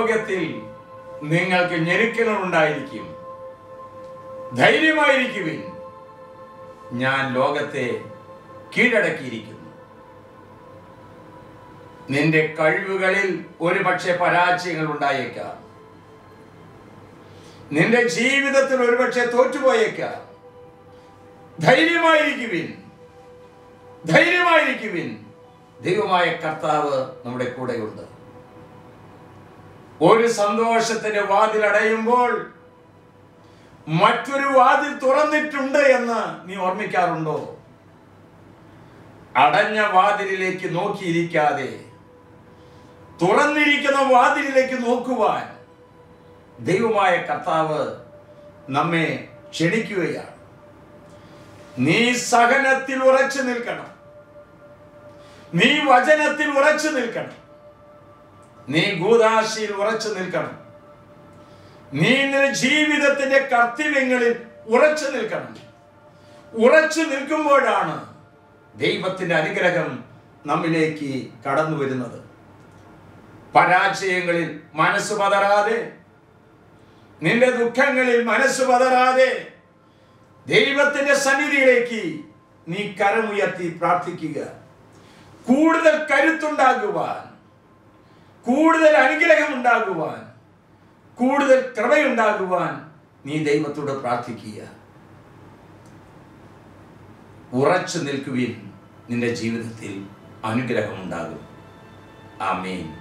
ലോകത്തിൽ നിങ്ങൾക്ക് ഞെരുക്കങ്ങൾ ഉണ്ടായിരിക്കും ധൈര്യമായിരിക്കുവിൻ ഞാൻ ലോകത്തെ കീഴടക്കിയിരിക്കുന്നു നിന്റെ കഴിവുകളിൽ ഒരു പക്ഷേ പരാജയങ്ങൾ ഉണ്ടായേക്കാം നിന്റെ ജീവിതത്തിൽ ഒരുപക്ഷെ തോറ്റുപോയേക്കാം ധൈര്യമായിരിക്കുവിൻ ധൈര്യമായിരിക്കുവിൻ ദൈവമായ കർത്താവ് നമ്മുടെ കൂടെയുണ്ട് ഒരു സന്തോഷത്തിന്റെ വാതിൽ അടയുമ്പോൾ മറ്റൊരു വാതിൽ തുറന്നിട്ടുണ്ട് എന്ന് നീ ഓർമ്മിക്കാറുണ്ടോ അടഞ്ഞ വാതിലിലേക്ക് നോക്കിയിരിക്കാതെ തുറന്നിരിക്കുന്ന വാതിലിലേക്ക് നോക്കുവാൻ ദൈവമായ കർത്താവ് നമ്മെ ക്ഷണിക്കുകയാണ് നീ സഹനത്തിൽ ഉറച്ചു നിൽക്കണം നീ വചനത്തിൽ ഉറച്ചു നിൽക്കണം നീ ഗൂദാശിയിൽ ഉറച്ചു നിൽക്കണം നീ നിന്റെ ജീവിതത്തിന്റെ കർത്തവ്യങ്ങളിൽ ഉറച്ചു നിൽക്കണം ഉറച്ചു നിൽക്കുമ്പോഴാണ് ദൈവത്തിന്റെ അനുഗ്രഹം നമ്മിലേക്ക് കടന്നു വരുന്നത് പരാജയങ്ങളിൽ മനസ്സ് പതറാതെ നിന്റെ ദുഃഖങ്ങളിൽ മനസ്സ് പതറാതെ ദൈവത്തിന്റെ സന്നിധിയിലേക്ക് നീ കരമുയർത്തി പ്രാർത്ഥിക്കുക കൂടുതൽ കരുത്തുണ്ടാകുവാൻ കൂടുതൽ അനുഗ്രഹം ഉണ്ടാകുവാൻ കൂടുതൽ കൃപയുണ്ടാകുവാൻ നീ ദൈവത്തോട് പ്രാർത്ഥിക്കുക ഉറച്ചു നിൽക്കുവിൻ നിന്റെ ജീവിതത്തിൽ അനുഗ്രഹമുണ്ടാകും ആമേൻ